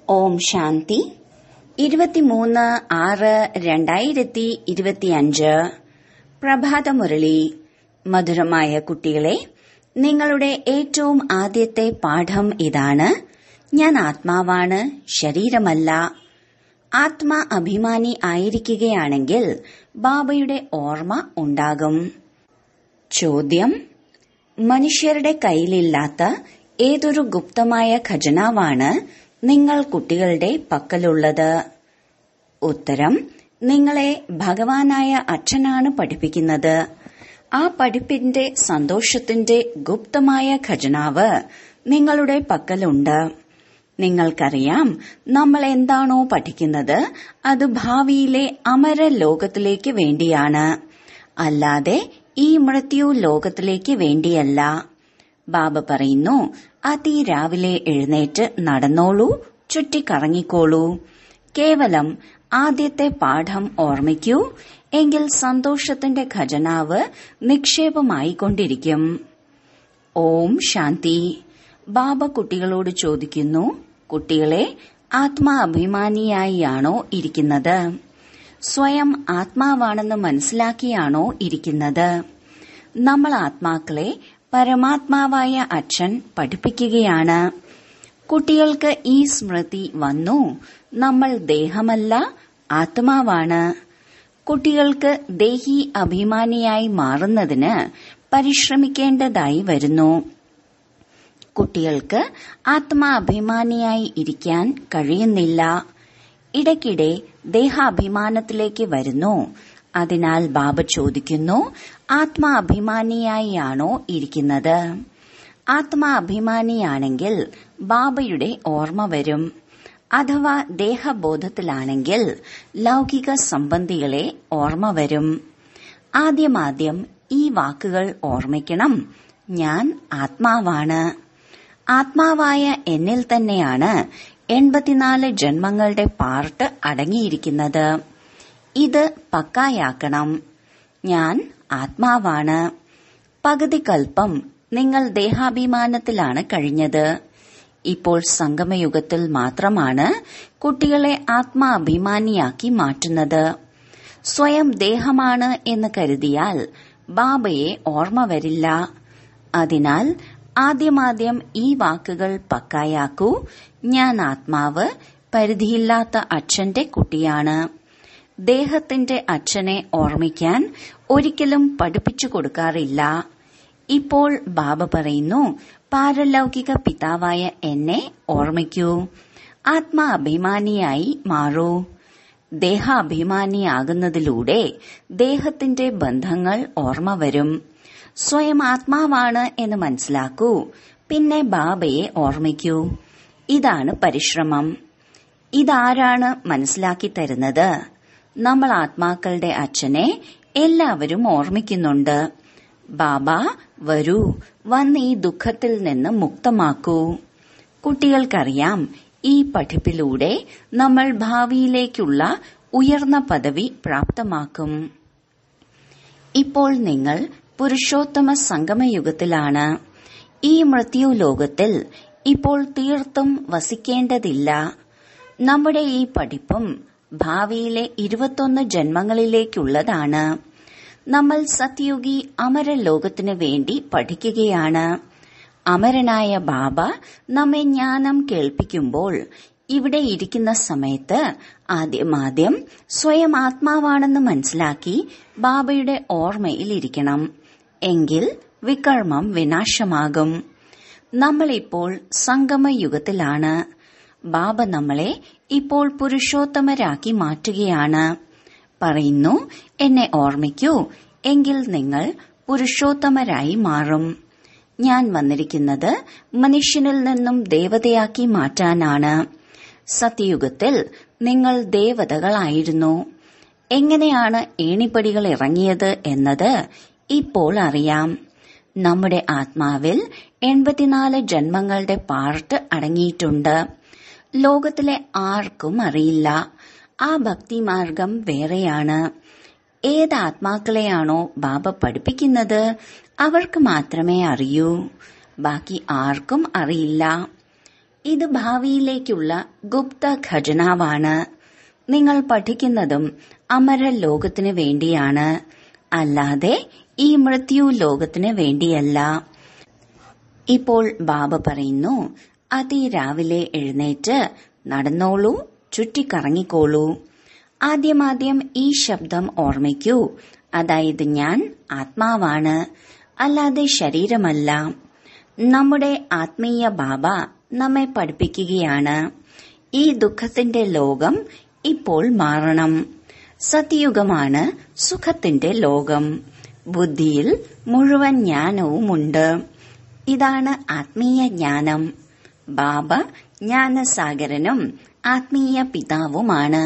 ഓം ശാന്തി ഇരുപത്തിമൂന്ന് ആറ് രണ്ടായിരത്തി ഇരുപത്തിയഞ്ച് പ്രഭാതമുരളി മധുരമായ കുട്ടികളെ നിങ്ങളുടെ ഏറ്റവും ആദ്യത്തെ പാഠം ഇതാണ് ഞാൻ ആത്മാവാണ് ശരീരമല്ല ആത്മാ അഭിമാനി ആയിരിക്കുകയാണെങ്കിൽ ബാബയുടെ ഓർമ്മ ഉണ്ടാകും ചോദ്യം മനുഷ്യരുടെ കയ്യിലില്ലാത്ത ഏതൊരു ഗുപ്തമായ ഖജനാവാണ് നിങ്ങൾ കുട്ടികളുടെ പക്കലുള്ളത് ഉത്തരം നിങ്ങളെ ഭഗവാനായ അച്ഛനാണ് പഠിപ്പിക്കുന്നത് ആ പഠിപ്പിന്റെ സന്തോഷത്തിന്റെ ഗുപ്തമായ ഖജനാവ് നിങ്ങളുടെ പക്കലുണ്ട് നിങ്ങൾക്കറിയാം നമ്മൾ എന്താണോ പഠിക്കുന്നത് അത് ഭാവിയിലെ അമര ലോകത്തിലേക്ക് വേണ്ടിയാണ് അല്ലാതെ ഈ മൃത്യു ലോകത്തിലേക്ക് വേണ്ടിയല്ല ബാബ പറയുന്നു അതിരാവിലെ എഴുന്നേറ്റ് നടന്നോളൂ ചുറ്റിക്കറങ്ങിക്കോളൂ കേവലം ആദ്യത്തെ പാഠം ഓർമ്മിക്കൂ എങ്കിൽ സന്തോഷത്തിന്റെ ഖജനാവ് നിക്ഷേപമായിക്കൊണ്ടിരിക്കും ഓം ശാന്തി ബാബ കുട്ടികളോട് ചോദിക്കുന്നു കുട്ടികളെ ആത്മാ അഭിമാനിയായിയാണോ ഇരിക്കുന്നത് സ്വയം ആത്മാവാണെന്ന് മനസ്സിലാക്കിയാണോ ഇരിക്കുന്നത് നമ്മൾ ആത്മാക്കളെ പരമാത്മാവായ അച്ഛൻ പഠിപ്പിക്കുകയാണ് കുട്ടികൾക്ക് ഈ സ്മൃതി വന്നു നമ്മൾ ദേഹമല്ല ആത്മാവാണ് കുട്ടികൾക്ക് ദേഹി അഭിമാനിയായി മാറുന്നതിന് പരിശ്രമിക്കേണ്ടതായി വരുന്നു കുട്ടികൾക്ക് ആത്മാഭിമാനിയായി ഇരിക്കാൻ കഴിയുന്നില്ല ഇടയ്ക്കിടെ ദേഹാഭിമാനത്തിലേക്ക് വരുന്നു അതിനാൽ ബാബ ചോദിക്കുന്നു ആത്മാഭിമാനിയായാണോ ഇരിക്കുന്നത് ആത്മാഭിമാനിയാണെങ്കിൽ ബാബയുടെ ഓർമ്മ വരും അഥവാ ദേഹബോധത്തിലാണെങ്കിൽ ലൗകിക സംബന്ധികളെ ഓർമ്മ വരും ആദ്യമാദ്യം ഈ വാക്കുകൾ ഓർമ്മിക്കണം ഞാൻ ആത്മാവാണ് ആത്മാവായ എന്നിൽ തന്നെയാണ് എൺപത്തിനാല് ജന്മങ്ങളുടെ പാർട്ട് അടങ്ങിയിരിക്കുന്നത് ഇത് പക്കായാക്കണം ഞാൻ ആത്മാവാണ് പകുതി കൽപ്പം നിങ്ങൾ ദേഹാഭിമാനത്തിലാണ് കഴിഞ്ഞത് ഇപ്പോൾ സംഗമയുഗത്തിൽ മാത്രമാണ് കുട്ടികളെ ആത്മാഭിമാനിയാക്കി മാറ്റുന്നത് സ്വയം ദേഹമാണ് എന്ന് കരുതിയാൽ ബാബയെ ഓർമ്മ വരില്ല അതിനാൽ ആദ്യമാദ്യം ഈ വാക്കുകൾ പക്കായാക്കൂ ഞാൻ ആത്മാവ് പരിധിയില്ലാത്ത അച്ഛന്റെ കുട്ടിയാണ് ദേഹത്തിന്റെ അച്ഛനെ ഓർമ്മിക്കാൻ ഒരിക്കലും പഠിപ്പിച്ചു കൊടുക്കാറില്ല ഇപ്പോൾ ബാബ പറയുന്നു പാരലൗകിക പിതാവായ എന്നെ ഓർമ്മിക്കൂ ആത്മാഭിമാനിയായി മാറൂ ദേഹാഭിമാനിയാകുന്നതിലൂടെ ദേഹത്തിന്റെ ബന്ധങ്ങൾ ഓർമ്മ വരും സ്വയം ആത്മാവാണ് എന്ന് മനസ്സിലാക്കൂ പിന്നെ ബാബയെ ഓർമ്മിക്കൂ ഇതാണ് പരിശ്രമം ഇതാരാണ് മനസ്സിലാക്കി തരുന്നത് നമ്മൾ ആത്മാക്കളുടെ അച്ഛനെ എല്ലാവരും ഓർമ്മിക്കുന്നുണ്ട് ബാബ വരൂ വന്ന് ഈ ദുഃഖത്തിൽ നിന്ന് മുക്തമാക്കൂ കുട്ടികൾക്കറിയാം ഈ പഠിപ്പിലൂടെ നമ്മൾ ഭാവിയിലേക്കുള്ള ഉയർന്ന പദവി പ്രാപ്തമാക്കും ഇപ്പോൾ നിങ്ങൾ പുരുഷോത്തമ സംഗമയുഗത്തിലാണ് ഈ മൃത്യു ലോകത്തിൽ ഇപ്പോൾ തീർത്തും വസിക്കേണ്ടതില്ല നമ്മുടെ ഈ പഠിപ്പും ഭാവിയിലെ ഇരുപത്തൊന്ന് ജന്മങ്ങളിലേക്കുള്ളതാണ് നമ്മൾ സത്യുഗി അമരലോകത്തിനു വേണ്ടി പഠിക്കുകയാണ് അമരനായ ബാബ നമ്മെ ജ്ഞാനം കേൾപ്പിക്കുമ്പോൾ ഇവിടെ ഇരിക്കുന്ന സമയത്ത് ആദ്യമാദ്യം സ്വയം ആത്മാവാണെന്ന് മനസ്സിലാക്കി ബാബയുടെ ഓർമ്മയിൽ എങ്കിൽ വികർമ്മം വിനാശമാകും നമ്മളിപ്പോൾ സംഗമയുഗത്തിലാണ് ബാബ നമ്മളെ ഇപ്പോൾ പുരുഷോത്തമരാക്കി മാറ്റുകയാണ് പറയുന്നു എന്നെ ഓർമ്മിക്കൂ എങ്കിൽ നിങ്ങൾ പുരുഷോത്തമരായി മാറും ഞാൻ വന്നിരിക്കുന്നത് മനുഷ്യനിൽ നിന്നും ദേവതയാക്കി മാറ്റാനാണ് സത്യയുഗത്തിൽ നിങ്ങൾ ദേവതകളായിരുന്നു എങ്ങനെയാണ് ഏണിപ്പടികൾ ഇറങ്ങിയത് എന്നത് ഇപ്പോൾ അറിയാം നമ്മുടെ ആത്മാവിൽ എൺപത്തിനാല് ജന്മങ്ങളുടെ പാർട്ട് അടങ്ങിയിട്ടുണ്ട് ലോകത്തിലെ ആർക്കും അറിയില്ല ആ ഭക്തിമാർഗം വേറെയാണ് ഏത് ആത്മാക്കളെയാണോ ബാബ പഠിപ്പിക്കുന്നത് അവർക്ക് മാത്രമേ അറിയൂ ബാക്കി ആർക്കും അറിയില്ല ഇത് ഭാവിയിലേക്കുള്ള ഗുപ്ത ഖജനാവാണ് നിങ്ങൾ പഠിക്കുന്നതും അമര ലോകത്തിന് വേണ്ടിയാണ് അല്ലാതെ ഈ മൃത്യു ലോകത്തിന് വേണ്ടിയല്ല ഇപ്പോൾ ബാബ പറയുന്നു അതിരാവിലെ എഴുന്നേറ്റ് നടന്നോളൂ ചുറ്റിക്കറങ്ങിക്കോളൂ ആദ്യമാദ്യം ഈ ശബ്ദം ഓർമ്മിക്കൂ അതായത് ഞാൻ ആത്മാവാണ് അല്ലാതെ ശരീരമല്ല നമ്മുടെ ആത്മീയ ബാബ നമ്മെ പഠിപ്പിക്കുകയാണ് ഈ ദുഃഖത്തിന്റെ ലോകം ഇപ്പോൾ മാറണം സത്യയുഗമാണ് സുഖത്തിന്റെ ലോകം ബുദ്ധിയിൽ മുഴുവൻ ജ്ഞാനവുമുണ്ട് ഇതാണ് ആത്മീയ ജ്ഞാനം ബാബ ജ്ഞാനസാഗരനും ആത്മീയ പിതാവുമാണ്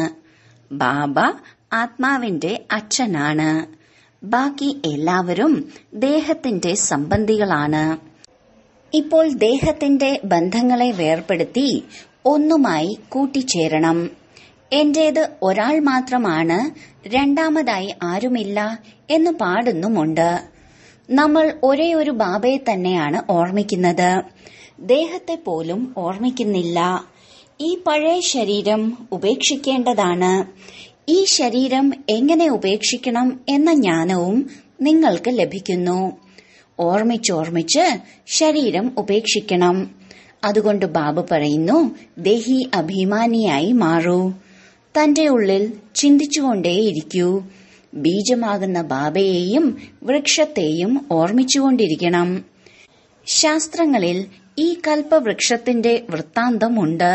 ബാബ ആത്മാവിന്റെ അച്ഛനാണ് ബാക്കി എല്ലാവരും ദേഹത്തിന്റെ സംബന്ധികളാണ് ഇപ്പോൾ ദേഹത്തിന്റെ ബന്ധങ്ങളെ വേർപെടുത്തി ഒന്നുമായി കൂട്ടിച്ചേരണം എന്റേത് ഒരാൾ മാത്രമാണ് രണ്ടാമതായി ആരുമില്ല എന്ന് പാടുന്നുമുണ്ട് നമ്മൾ ഒരേ ഒരു ബാബയെ തന്നെയാണ് ഓർമ്മിക്കുന്നത് ദേഹത്തെ പോലും ഓർമ്മിക്കുന്നില്ല ഈ പഴയ ശരീരം ഉപേക്ഷിക്കേണ്ടതാണ് ഈ ശരീരം എങ്ങനെ ഉപേക്ഷിക്കണം എന്ന ജ്ഞാനവും നിങ്ങൾക്ക് ലഭിക്കുന്നു ഓർമ്മിച്ചോർമ്മിച്ച് ശരീരം ഉപേക്ഷിക്കണം അതുകൊണ്ട് ബാബു പറയുന്നു ദേഹി അഭിമാനിയായി മാറൂ തന്റെ ഉള്ളിൽ ചിന്തിച്ചുകൊണ്ടേയിരിക്കൂ ബീജമാകുന്ന ബാബയെയും വൃക്ഷത്തെയും ഓർമ്മിച്ചുകൊണ്ടിരിക്കണം ശാസ്ത്രങ്ങളിൽ ഈ കൽപ്പവൃക്ഷത്തിന്റെ വൃത്താന്തമുണ്ട്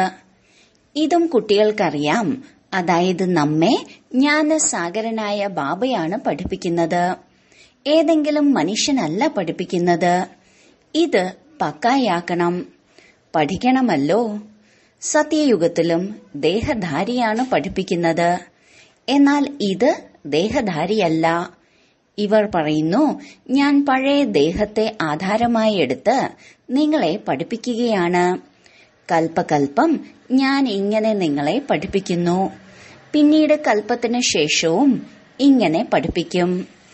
ഇതും കുട്ടികൾക്കറിയാം അതായത് നമ്മെ ജ്ഞാനസാഗരനായ ബാബയാണ് പഠിപ്പിക്കുന്നത് ഏതെങ്കിലും മനുഷ്യനല്ല പഠിപ്പിക്കുന്നത് ഇത് പക്കായാക്കണം പഠിക്കണമല്ലോ സത്യയുഗത്തിലും ദേഹധാരിയാണ് പഠിപ്പിക്കുന്നത് എന്നാൽ ഇത് ദേഹധാരിയല്ല ഇവർ പറയുന്നു ഞാൻ പഴയ ദേഹത്തെ ആധാരമായി എടുത്ത് നിങ്ങളെ പഠിപ്പിക്കുകയാണ് കൽപ്പകൽപ്പം ഞാൻ ഇങ്ങനെ നിങ്ങളെ പഠിപ്പിക്കുന്നു പിന്നീട് കൽപ്പത്തിന് ശേഷവും ഇങ്ങനെ പഠിപ്പിക്കും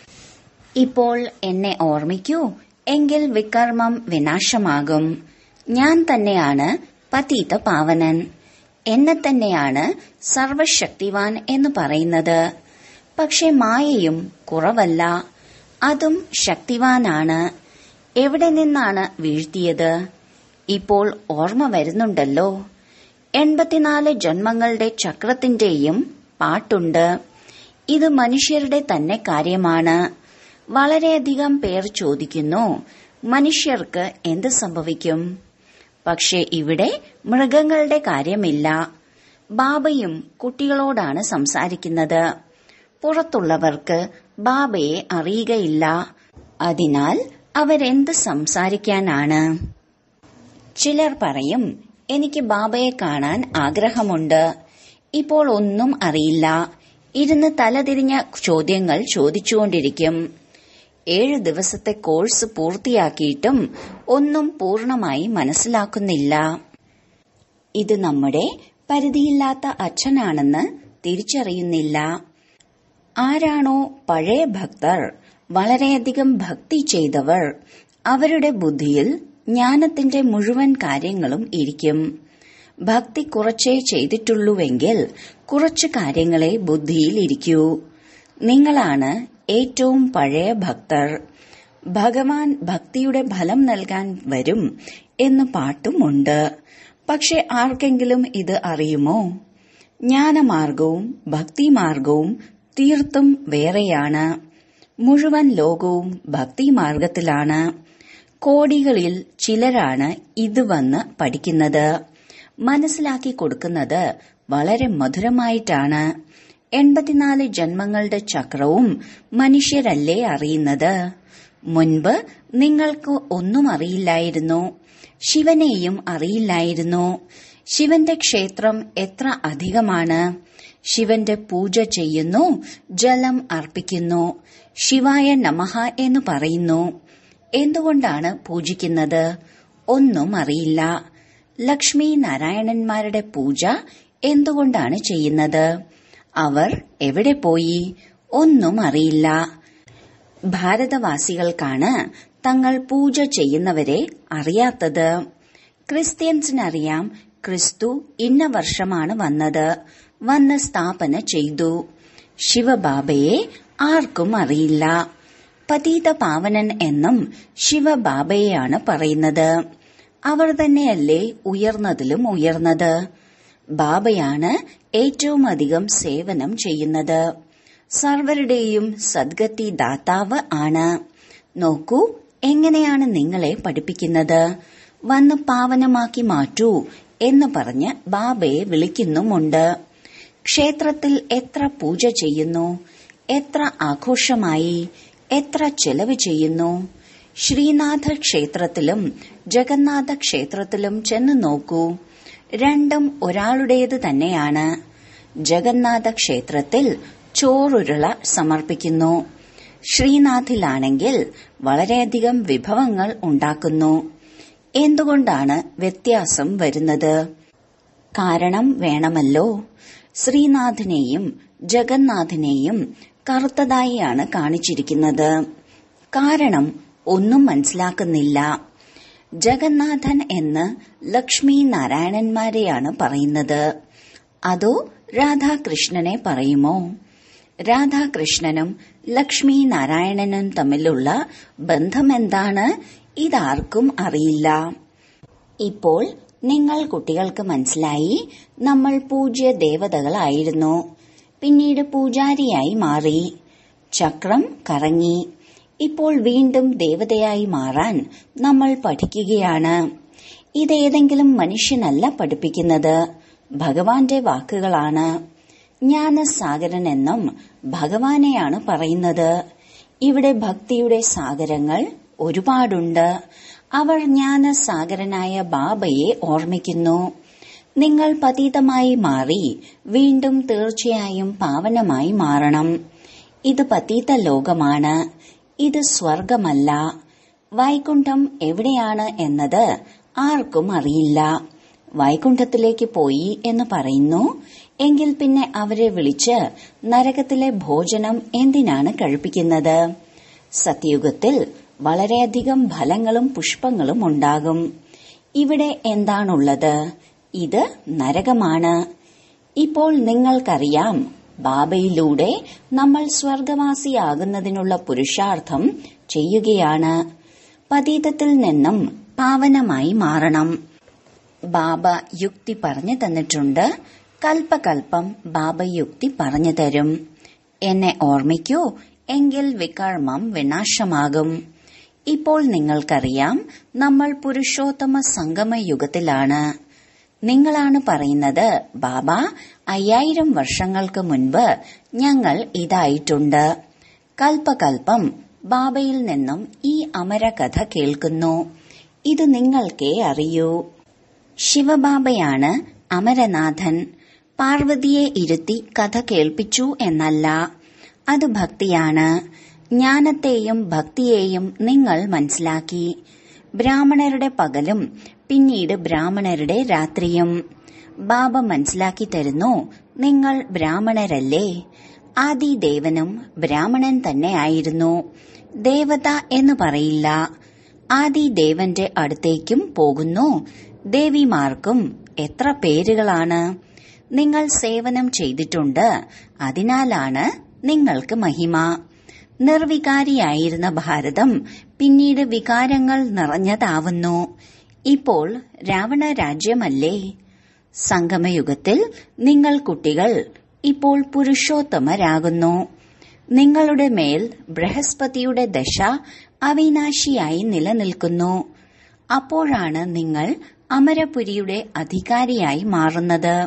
ഇപ്പോൾ എന്നെ ഓർമ്മിക്കൂ എങ്കിൽ വികർമ്മം വിനാശമാകും ഞാൻ തന്നെയാണ് പതീത പാവനൻ എന്നെ തന്നെയാണ് സർവശക്തിവാൻ എന്ന് പറയുന്നത് പക്ഷെ മായയും കുറവല്ല അതും ശക്തിവാനാണ് എവിടെ നിന്നാണ് വീഴ്ത്തിയത് ഇപ്പോൾ ഓർമ്മ വരുന്നുണ്ടല്ലോ എൺപത്തിനാല് ജന്മങ്ങളുടെ ചക്രത്തിന്റെയും പാട്ടുണ്ട് ഇത് മനുഷ്യരുടെ തന്നെ കാര്യമാണ് വളരെയധികം പേർ ചോദിക്കുന്നു മനുഷ്യർക്ക് എന്ത് സംഭവിക്കും പക്ഷെ ഇവിടെ മൃഗങ്ങളുടെ കാര്യമില്ല ബാബയും കുട്ടികളോടാണ് സംസാരിക്കുന്നത് പുറത്തുള്ളവർക്ക് ബാബയെ അറിയുകയില്ല അതിനാൽ അവരെന്ത് സംസാരിക്കാനാണ് ചിലർ പറയും എനിക്ക് ബാബയെ കാണാൻ ആഗ്രഹമുണ്ട് ഇപ്പോൾ ഒന്നും അറിയില്ല ഇരുന്ന് തലതിരിഞ്ഞ ചോദ്യങ്ങൾ ചോദിച്ചുകൊണ്ടിരിക്കും ഏഴ് ദിവസത്തെ കോഴ്സ് പൂർത്തിയാക്കിയിട്ടും ഒന്നും പൂർണമായി മനസ്സിലാക്കുന്നില്ല ഇത് നമ്മുടെ പരിധിയില്ലാത്ത അച്ഛനാണെന്ന് തിരിച്ചറിയുന്നില്ല ആരാണോ പഴയ ഭക്തർ വളരെയധികം ഭക്തി ചെയ്തവർ അവരുടെ ബുദ്ധിയിൽ ജ്ഞാനത്തിന്റെ മുഴുവൻ കാര്യങ്ങളും ഇരിക്കും ഭക്തി കുറച്ചേ ചെയ്തിട്ടുള്ളൂവെങ്കിൽ കുറച്ചു കാര്യങ്ങളെ ബുദ്ധിയിൽ ഇരിക്കൂ നിങ്ങളാണ് ഏറ്റവും പഴയ ഭക്തർ ഭഗവാൻ ഭക്തിയുടെ ഫലം നൽകാൻ വരും എന്ന് പാട്ടുമുണ്ട് പക്ഷെ ആർക്കെങ്കിലും ഇത് അറിയുമോ ജ്ഞാനമാർഗവും ഭക്തിമാർഗവും തീർത്തും വേറെയാണ് മുഴുവൻ ലോകവും ഭക്തിമാർഗത്തിലാണ് കോടികളിൽ ചിലരാണ് ഇത് വന്ന് പഠിക്കുന്നത് മനസ്സിലാക്കി കൊടുക്കുന്നത് വളരെ മധുരമായിട്ടാണ് എൺപത്തിനാല് ജന്മങ്ങളുടെ ചക്രവും മനുഷ്യരല്ലേ അറിയുന്നത് മുൻപ് നിങ്ങൾക്ക് ഒന്നും അറിയില്ലായിരുന്നു ശിവനെയും അറിയില്ലായിരുന്നു ശിവന്റെ ക്ഷേത്രം എത്ര അധികമാണ് ശിവന്റെ പൂജ ചെയ്യുന്നു ജലം അർപ്പിക്കുന്നു ശിവായ നമഃ എന്ന് പറയുന്നു എന്തുകൊണ്ടാണ് പൂജിക്കുന്നത് ഒന്നും അറിയില്ല ലക്ഷ്മി നാരായണന്മാരുടെ പൂജ എന്തുകൊണ്ടാണ് ചെയ്യുന്നത് അവർ എവിടെ പോയി ഒന്നും അറിയില്ല ഭാരതവാസികൾക്കാണ് തങ്ങൾ പൂജ ചെയ്യുന്നവരെ അറിയാത്തത് ക്രിസ്ത്യൻസിനറിയാം ക്രിസ്തു ഇന്ന വർഷമാണ് വന്നത് വന്ന് സ്ഥാപന ചെയ്തു ശിവബാബയെ ആർക്കും അറിയില്ല പതീത പാവനൻ എന്നും ശിവബാബയെയാണ് പറയുന്നത് അവർ തന്നെയല്ലേ ഉയർന്നതിലും ഉയർന്നത് ബാബയാണ് ഏറ്റവും അധികം സേവനം ചെയ്യുന്നത് സർവരുടെയും സദ്ഗതി ദാതാവ് ആണ് നോക്കൂ എങ്ങനെയാണ് നിങ്ങളെ പഠിപ്പിക്കുന്നത് വന്ന് പാവനമാക്കി മാറ്റൂ എന്ന് പറഞ്ഞ് ബാബയെ വിളിക്കുന്നുമുണ്ട് ക്ഷേത്രത്തിൽ എത്ര പൂജ ചെയ്യുന്നു എത്ര ആഘോഷമായി എത്ര ചെലവ് ചെയ്യുന്നു ശ്രീനാഥ ക്ഷേത്രത്തിലും ജഗന്നാഥ ക്ഷേത്രത്തിലും ചെന്ന് നോക്കൂ രണ്ടും ഒരാളുടേത് തന്നെയാണ് ജഗന്നാഥ ക്ഷേത്രത്തിൽ ചോറുരുള സമർപ്പിക്കുന്നു ശ്രീനാഥിലാണെങ്കിൽ വളരെയധികം വിഭവങ്ങൾ ഉണ്ടാക്കുന്നു എന്തുകൊണ്ടാണ് വ്യത്യാസം വരുന്നത് കാരണം വേണമല്ലോ ശ്രീനാഥിനെയും ജഗന്നാഥിനെയും കറുത്തതായിയാണ് കാണിച്ചിരിക്കുന്നത് കാരണം ഒന്നും മനസ്സിലാക്കുന്നില്ല ജഗന്നാഥൻ എന്ന് ലക്ഷ്മി നാരായണന്മാരെയാണ് പറയുന്നത് അതോ രാധാകൃഷ്ണനെ പറയുമോ രാധാകൃഷ്ണനും ലക്ഷ്മി നാരായണനും തമ്മിലുള്ള ബന്ധമെന്താണ് ഇതാർക്കും അറിയില്ല ഇപ്പോൾ നിങ്ങൾ കുട്ടികൾക്ക് മനസ്സിലായി നമ്മൾ പൂജ്യ ദേവതകളായിരുന്നു പിന്നീട് പൂജാരിയായി മാറി ചക്രം കറങ്ങി ഇപ്പോൾ വീണ്ടും ദേവതയായി മാറാൻ നമ്മൾ പഠിക്കുകയാണ് ഇതേതെങ്കിലും മനുഷ്യനല്ല പഠിപ്പിക്കുന്നത് ഭഗവാന്റെ വാക്കുകളാണ് ജ്ഞാനസാഗരൻ എന്നും ഭഗവാനെയാണ് പറയുന്നത് ഇവിടെ ഭക്തിയുടെ സാഗരങ്ങൾ ഒരുപാടുണ്ട് അവർ ജ്ഞാനസാഗരനായ ബാബയെ ഓർമ്മിക്കുന്നു നിങ്ങൾ പതീതമായി മാറി വീണ്ടും തീർച്ചയായും പാവനമായി മാറണം ഇത് പതീത ലോകമാണ് ഇത് സ്വർഗമല്ല വൈകുണ്ഠം എവിടെയാണ് എന്നത് ആർക്കും അറിയില്ല വൈകുണ്ഠത്തിലേക്ക് പോയി എന്ന് പറയുന്നു എങ്കിൽ പിന്നെ അവരെ വിളിച്ച് നരകത്തിലെ ഭോജനം എന്തിനാണ് കഴിപ്പിക്കുന്നത് സത്യയുഗത്തിൽ വളരെയധികം ഫലങ്ങളും പുഷ്പങ്ങളും ഉണ്ടാകും ഇവിടെ എന്താണുള്ളത് ഇത് നരകമാണ് ഇപ്പോൾ നിങ്ങൾക്കറിയാം ബാബയിലൂടെ നമ്മൾ സ്വർഗവാസിയാകുന്നതിനുള്ള പുരുഷാർത്ഥം ചെയ്യുകയാണ് പതീതത്തിൽ നിന്നും പാവനമായി മാറണം ബാബ യുക്തി പറഞ്ഞു തന്നിട്ടുണ്ട് കൽപ്പകൽപ്പം ബാബ യുക്തി പറഞ്ഞു തരും എന്നെ ഓർമ്മിക്കൂ എങ്കിൽ വികർമ്മം വിനാശമാകും ഇപ്പോൾ നിങ്ങൾക്കറിയാം നമ്മൾ പുരുഷോത്തമ സംഗമ യുഗത്തിലാണ് നിങ്ങളാണ് പറയുന്നത് ബാബ അയ്യായിരം വർഷങ്ങൾക്ക് മുൻപ് ഞങ്ങൾ ഇതായിട്ടുണ്ട് കൽപ്പകൽപ്പം ബാബയിൽ നിന്നും ഈ അമരകഥ കേൾക്കുന്നു ഇത് നിങ്ങൾക്കേ അറിയൂ ശിവബാബയാണ് അമരനാഥൻ പാർവതിയെ ഇരുത്തി കഥ കേൾപ്പിച്ചു എന്നല്ല അത് ഭക്തിയാണ് ജ്ഞാനത്തെയും ഭക്തിയെയും നിങ്ങൾ മനസ്സിലാക്കി ബ്രാഹ്മണരുടെ പകലും പിന്നീട് ബ്രാഹ്മണരുടെ രാത്രിയും ബാബ മനസ്സിലാക്കി തരുന്നു നിങ്ങൾ ബ്രാഹ്മണരല്ലേ ആദിദേവനും ബ്രാഹ്മണൻ തന്നെയായിരുന്നു ദേവത എന്ന് പറയില്ല ആദിദേവന്റെ അടുത്തേക്കും പോകുന്നു ദേവിമാർക്കും എത്ര പേരുകളാണ് നിങ്ങൾ സേവനം ചെയ്തിട്ടുണ്ട് അതിനാലാണ് നിങ്ങൾക്ക് മഹിമ നിർവികാരിയായിരുന്ന ഭാരതം പിന്നീട് വികാരങ്ങൾ നിറഞ്ഞതാവുന്നു ഇപ്പോൾ രാവണ രാജ്യമല്ലേ സംഗമയുഗത്തിൽ നിങ്ങൾ കുട്ടികൾ ഇപ്പോൾ പുരുഷോത്തമരാകുന്നു നിങ്ങളുടെ മേൽ ബൃഹസ്പതിയുടെ ദശ അവിനാശിയായി നിലനിൽക്കുന്നു അപ്പോഴാണ് നിങ്ങൾ അമരപുരിയുടെ അധികാരിയായി മാറുന്നത്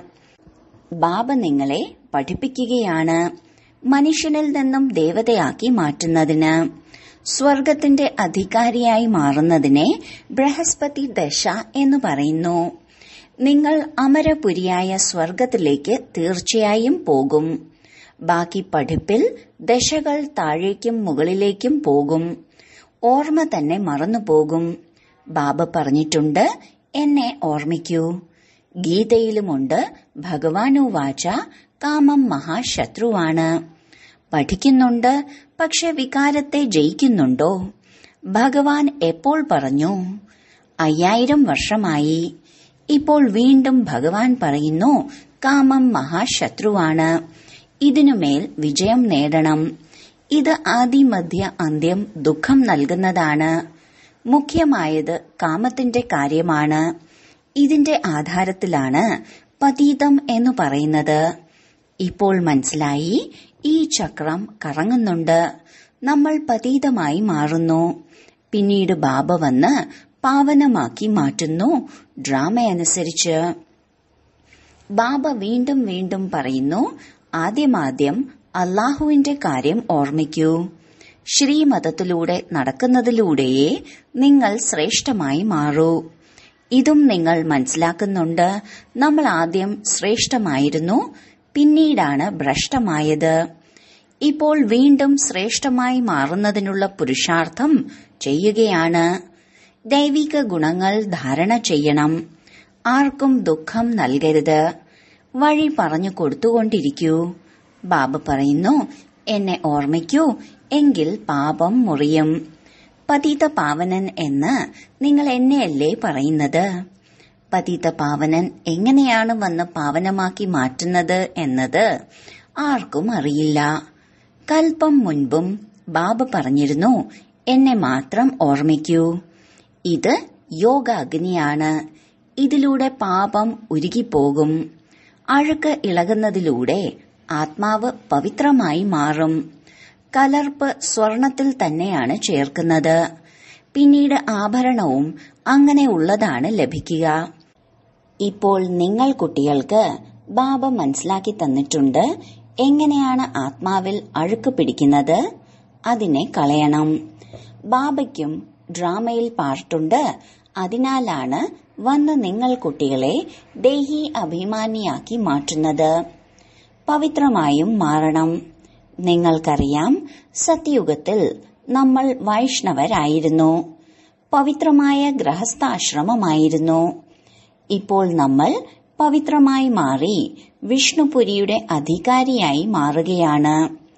ബാബ നിങ്ങളെ പഠിപ്പിക്കുകയാണ് മനുഷ്യനിൽ നിന്നും ദേവതയാക്കി മാറ്റുന്നതിന് സ്വർഗത്തിന്റെ അധികാരിയായി മാറുന്നതിനെ ബൃഹസ്പതി ദശ എന്ന് പറയുന്നു നിങ്ങൾ അമരപുരിയായ സ്വർഗത്തിലേക്ക് തീർച്ചയായും പോകും ബാക്കി പഠിപ്പിൽ ദശകൾ താഴേക്കും മുകളിലേക്കും പോകും ഓർമ്മ തന്നെ മറന്നുപോകും ബാബ പറഞ്ഞിട്ടുണ്ട് എന്നെ ഓർമ്മിക്കൂ ഗീതയിലുമുണ്ട് ഭഗവാനു വാച കാമം മഹാശത്രുവാണ് പഠിക്കുന്നുണ്ട് പക്ഷെ വികാരത്തെ ജയിക്കുന്നുണ്ടോ ഭഗവാൻ എപ്പോൾ പറഞ്ഞു അയ്യായിരം വർഷമായി ഇപ്പോൾ വീണ്ടും ഭഗവാൻ പറയുന്നു കാമം മഹാശത്രുവാണ് ഇതിനുമേൽ വിജയം നേടണം ഇത് ആദിമധ്യ അന്ത്യം ദുഃഖം നൽകുന്നതാണ് മുഖ്യമായത് കാമത്തിന്റെ കാര്യമാണ് ഇതിന്റെ ആധാരത്തിലാണ് പതീതം എന്ന് പറയുന്നത് ഇപ്പോൾ മനസ്സിലായി ഈ ചക്രം കറങ്ങുന്നുണ്ട് നമ്മൾ പതീതമായി മാറുന്നു പിന്നീട് ബാബ വന്ന് പാവനമാക്കി മാറ്റുന്നു ഡ്രാമയനുസരിച്ച് ബാബ വീണ്ടും വീണ്ടും പറയുന്നു ആദ്യമാദ്യം അള്ളാഹുവിന്റെ കാര്യം ഓർമ്മിക്കൂ ശ്രീമതത്തിലൂടെ നടക്കുന്നതിലൂടെയേ നിങ്ങൾ ശ്രേഷ്ഠമായി മാറൂ ഇതും നിങ്ങൾ മനസ്സിലാക്കുന്നുണ്ട് നമ്മൾ ആദ്യം ശ്രേഷ്ഠമായിരുന്നു പിന്നീടാണ് ഭ്രഷ്ടമായത് ഇപ്പോൾ വീണ്ടും ശ്രേഷ്ഠമായി മാറുന്നതിനുള്ള പുരുഷാർത്ഥം ചെയ്യുകയാണ് ദൈവിക ഗുണങ്ങൾ ധാരണ ചെയ്യണം ആർക്കും ദുഃഖം നൽകരുത് വഴി പറഞ്ഞു കൊടുത്തുകൊണ്ടിരിക്കൂ ബാബ പറയുന്നു എന്നെ ഓർമ്മിക്കൂ എങ്കിൽ പാപം മുറിയും പതിത പാവനൻ എന്ന് നിങ്ങൾ എന്നെയല്ലേ പറയുന്നത് പതിത പാവനൻ എങ്ങനെയാണ് വന്ന് പാവനമാക്കി മാറ്റുന്നത് എന്നത് ആർക്കും അറിയില്ല കൽപ്പം മുൻപും ബാബ പറഞ്ഞിരുന്നു എന്നെ മാത്രം ഓർമ്മിക്കൂ ഇത് യോഗാഗ്നിയാണ് ഇതിലൂടെ പാപം ഉരുകിപ്പോകും അഴുക്ക് ഇളകുന്നതിലൂടെ ആത്മാവ് പവിത്രമായി മാറും കലർപ്പ് സ്വർണത്തിൽ തന്നെയാണ് ചേർക്കുന്നത് പിന്നീട് ആഭരണവും അങ്ങനെ ഉള്ളതാണ് ലഭിക്കുക ഇപ്പോൾ നിങ്ങൾ കുട്ടികൾക്ക് ബാബ മനസ്സിലാക്കി തന്നിട്ടുണ്ട് എങ്ങനെയാണ് ആത്മാവിൽ അഴുക്ക് പിടിക്കുന്നത് അതിനെ കളയണം ബാബയ്ക്കും ഡ്രാമയിൽ പാർട്ടുണ്ട് അതിനാലാണ് വന്ന് നിങ്ങൾ കുട്ടികളെ ദേഹി അഭിമാനിയാക്കി മാറ്റുന്നത് പവിത്രമായും മാറണം നിങ്ങൾക്കറിയാം സത്യയുഗത്തിൽ നമ്മൾ വൈഷ്ണവരായിരുന്നു പവിത്രമായ ഗൃഹസ്ഥാശ്രമമായിരുന്നു ഇപ്പോൾ നമ്മൾ പവിത്രമായി മാറി വിഷ്ണുപുരിയുടെ അധികാരിയായി മാറുകയാണ്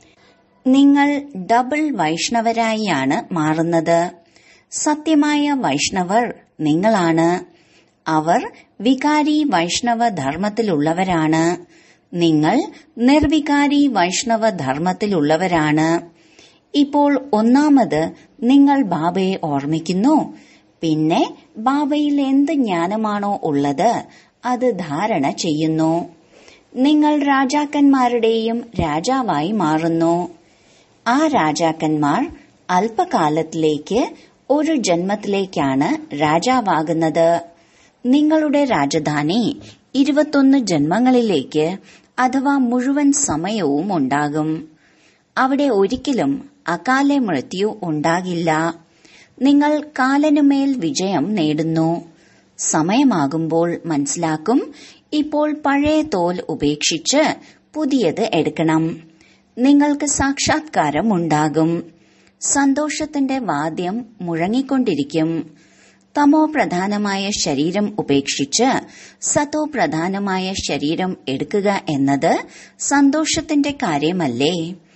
നിങ്ങൾ ഡബിൾ വൈഷ്ണവരായാണ് മാറുന്നത് സത്യമായ വൈഷ്ണവർ നിങ്ങളാണ് അവർ വികാരി വൈഷ്ണവ ധർമ്മത്തിലുള്ളവരാണ് നിങ്ങൾ നിർവികാരി വൈഷ്ണവ ധർമ്മത്തിലുള്ളവരാണ് ഇപ്പോൾ ഒന്നാമത് നിങ്ങൾ ബാബയെ ഓർമ്മിക്കുന്നു പിന്നെ ബാബയിൽ എന്ത് ജ്ഞാനമാണോ ഉള്ളത് അത് ധാരണ ചെയ്യുന്നു നിങ്ങൾ രാജാക്കന്മാരുടെയും രാജാവായി മാറുന്നു ആ രാജാക്കന്മാർ അല്പകാലത്തിലേക്ക് ഒരു ജന്മത്തിലേക്കാണ് രാജാവാകുന്നത് നിങ്ങളുടെ രാജധാനി ഇരുപത്തൊന്ന് ജന്മങ്ങളിലേക്ക് അഥവാ മുഴുവൻ സമയവും ഉണ്ടാകും അവിടെ ഒരിക്കലും അകാല മൃത്യു ഉണ്ടാകില്ല നിങ്ങൾ കാലനുമേൽ വിജയം നേടുന്നു സമയമാകുമ്പോൾ മനസ്സിലാക്കും ഇപ്പോൾ പഴയ തോൽ ഉപേക്ഷിച്ച് പുതിയത് എടുക്കണം നിങ്ങൾക്ക് സാക്ഷാത്കാരം ഉണ്ടാകും സന്തോഷത്തിന്റെ വാദ്യം മുഴങ്ങിക്കൊണ്ടിരിക്കും തമോ പ്രധാനമായ ശരീരം ഉപേക്ഷിച്ച് സതോ പ്രധാനമായ ശരീരം എടുക്കുക എന്നത് സന്തോഷത്തിന്റെ കാര്യമല്ലേ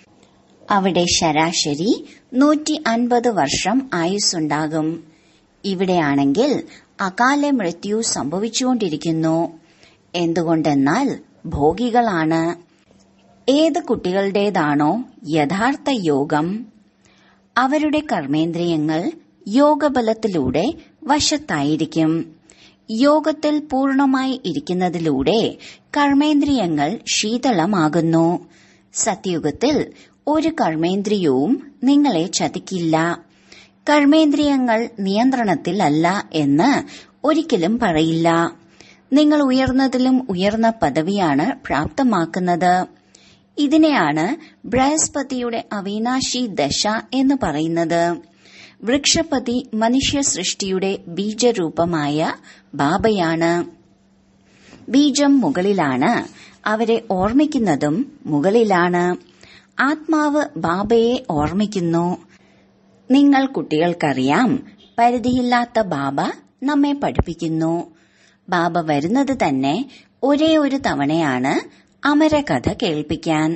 അവിടെ ശരാശരി നൂറ്റി അൻപത് വർഷം ആയുസ്സുണ്ടാകും ഇവിടെയാണെങ്കിൽ അകാല മൃത്യു സംഭവിച്ചുകൊണ്ടിരിക്കുന്നു എന്തുകൊണ്ടെന്നാൽ ഭോഗികളാണ് ഏത് കുട്ടികളുടേതാണോ യഥാർത്ഥ യോഗം അവരുടെ കർമ്മേന്ദ്രിയങ്ങൾ യോഗബലത്തിലൂടെ വശത്തായിരിക്കും യോഗത്തിൽ പൂർണമായി ഇരിക്കുന്നതിലൂടെ കർമ്മേന്ദ്രിയങ്ങൾ ശീതളമാകുന്നു സത്യയുഗത്തിൽ ഒരു കർമ്മേന്ദ്രിയവും നിങ്ങളെ ചതിക്കില്ല കർമ്മേന്ദ്രിയങ്ങൾ നിയന്ത്രണത്തിലല്ല എന്ന് ഒരിക്കലും പറയില്ല നിങ്ങൾ ഉയർന്നതിലും ഉയർന്ന പദവിയാണ് പ്രാപ്തമാക്കുന്നത് ഇതിനെയാണ് ബൃഹസ്പതിയുടെ അവിനാശി ദശ എന്ന് പറയുന്നത് വൃക്ഷപതി മനുഷ്യ സൃഷ്ടിയുടെ ബീജരൂപമായ ബാബയാണ് ബീജം മുകളിലാണ് അവരെ ഓർമ്മിക്കുന്നതും മുകളിലാണ് ആത്മാവ് ബാബയെ ഓർമ്മിക്കുന്നു നിങ്ങൾ കുട്ടികൾക്കറിയാം പരിധിയില്ലാത്ത ബാബ നമ്മെ പഠിപ്പിക്കുന്നു ബാബ വരുന്നത് തന്നെ ഒരേ ഒരു തവണയാണ് അമരകഥ കേൾപ്പിക്കാൻ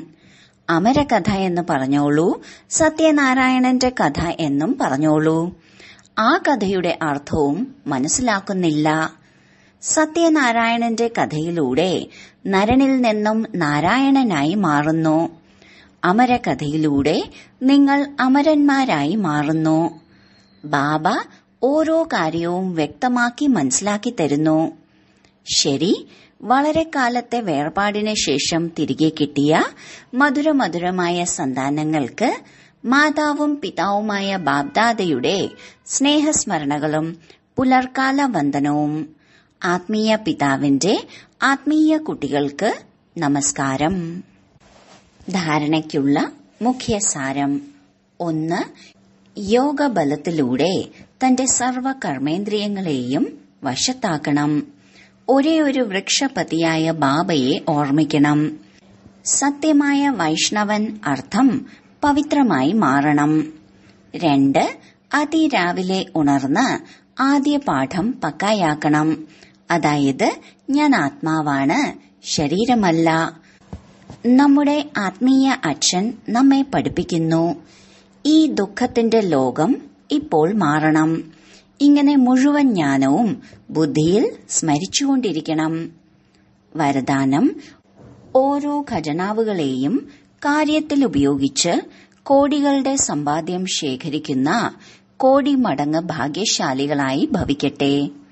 അമരകഥ എന്ന് പറഞ്ഞോളൂ സത്യനാരായണന്റെ കഥ എന്നും പറഞ്ഞോളൂ ആ കഥയുടെ അർത്ഥവും മനസ്സിലാക്കുന്നില്ല സത്യനാരായണന്റെ കഥയിലൂടെ നരനിൽ നിന്നും നാരായണനായി മാറുന്നു അമരകഥയിലൂടെ നിങ്ങൾ അമരന്മാരായി മാറുന്നു ബാബ ഓരോ കാര്യവും വ്യക്തമാക്കി മനസ്സിലാക്കി തരുന്നു ശരി വളരെ കാലത്തെ വേർപാടിന് ശേഷം തിരികെ കിട്ടിയ മധുരമധുരമായ സന്താനങ്ങൾക്ക് മാതാവും പിതാവുമായ ബാബ്ദാദയുടെ സ്നേഹസ്മരണകളും പുലർക്കാല വന്ദനവും ആത്മീയ പിതാവിന്റെ ആത്മീയ കുട്ടികൾക്ക് നമസ്കാരം ധാരണയ്ക്കുള്ള മുഖ്യസാരം ഒന്ന് യോഗബലത്തിലൂടെ തന്റെ സർവ കർമ്മേന്ദ്രിയങ്ങളെയും വശത്താക്കണം ഒരേ ഒരു വൃക്ഷപതിയായ ബാബയെ ഓർമ്മിക്കണം സത്യമായ വൈഷ്ണവൻ അർത്ഥം പവിത്രമായി മാറണം രണ്ട് അതിരാവിലെ ഉണർന്ന് ആദ്യ പാഠം പക്കായാക്കണം അതായത് ഞാൻ ആത്മാവാണ് ശരീരമല്ല നമ്മുടെ ആത്മീയ അച്ഛൻ നമ്മെ പഠിപ്പിക്കുന്നു ഈ ദുഃഖത്തിന്റെ ലോകം ഇപ്പോൾ മാറണം ഇങ്ങനെ മുഴുവൻ ജ്ഞാനവും ബുദ്ധിയിൽ സ്മരിച്ചുകൊണ്ടിരിക്കണം വരദാനം ഓരോ ഖജനാവുകളെയും കാര്യത്തിൽ ഉപയോഗിച്ച് കോടികളുടെ സമ്പാദ്യം ശേഖരിക്കുന്ന കോടി മടങ്ങ് ഭാഗ്യശാലികളായി ഭവിക്കട്ടെ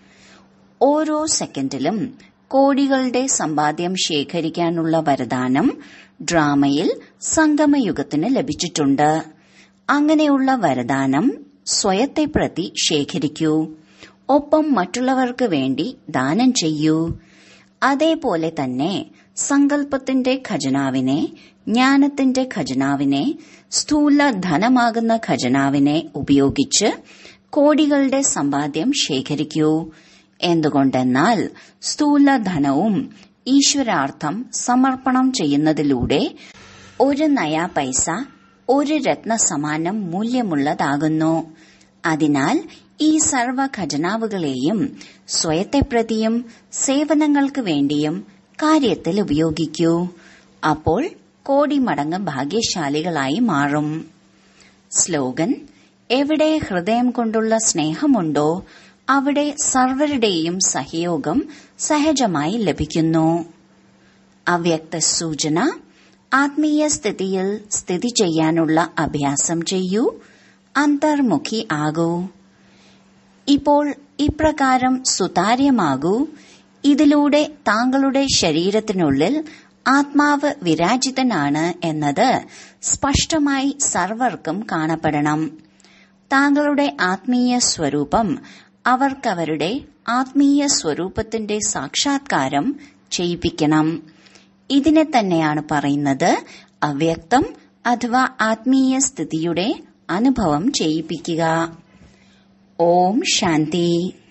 ഓരോ സെക്കൻഡിലും കോടികളുടെ സമ്പാദ്യം ശേഖരിക്കാനുള്ള വരദാനം ഡ്രാമയിൽ സംഗമയുഗത്തിന് ലഭിച്ചിട്ടുണ്ട് അങ്ങനെയുള്ള വരദാനം സ്വയത്തെ പ്രതി ശേഖരിക്കൂ ഒപ്പം മറ്റുള്ളവർക്ക് വേണ്ടി ദാനം ചെയ്യൂ അതേപോലെ തന്നെ സങ്കല്പത്തിന്റെ ഖജനാവിനെ ജ്ഞാനത്തിന്റെ ഖജനാവിനെ സ്ഥൂല ധനമാകുന്ന ഖജനാവിനെ ഉപയോഗിച്ച് കോടികളുടെ സമ്പാദ്യം ശേഖരിക്കൂ എന്തുകൊണ്ടെന്നാൽ സ്ഥൂല ധനവും ഈശ്വരാർത്ഥം സമർപ്പണം ചെയ്യുന്നതിലൂടെ ഒരു നയാ പൈസ ഒരു രത്നസമാനം മൂല്യമുള്ളതാകുന്നു അതിനാൽ ഈ സർവ ഖജനാവുകളെയും സ്വയത്തെ പ്രതിയും സേവനങ്ങൾക്ക് വേണ്ടിയും കാര്യത്തിൽ ഉപയോഗിക്കൂ അപ്പോൾ കോടി മടങ്ങ് ഭാഗ്യശാലികളായി മാറും സ്ലോഗൻ എവിടെ ഹൃദയം കൊണ്ടുള്ള സ്നേഹമുണ്ടോ അവിടെ സർവരുടെയും സഹയോഗം സഹജമായി ലഭിക്കുന്നു അവ്യക്ത സൂചന ആത്മീയ സ്ഥിതിയിൽ സ്ഥിതി ചെയ്യാനുള്ള അഭ്യാസം ചെയ്യൂ അന്തർമുഖി ആകൂ ഇപ്പോൾ ഇപ്രകാരം സുതാര്യമാകൂ ഇതിലൂടെ താങ്കളുടെ ശരീരത്തിനുള്ളിൽ ആത്മാവ് വിരാജിതനാണ് എന്നത് സ്പഷ്ടമായി സർവർക്കും കാണപ്പെടണം താങ്കളുടെ ആത്മീയ സ്വരൂപം അവർക്കവരുടെ ആത്മീയ സ്വരൂപത്തിന്റെ സാക്ഷാത്കാരം ചെയ്യിപ്പിക്കണം ഇതിനെ തന്നെയാണ് പറയുന്നത് അവ്യക്തം അഥവാ ആത്മീയ സ്ഥിതിയുടെ അനുഭവം ചെയ്യിപ്പിക്കുക ഓം ശാന്തി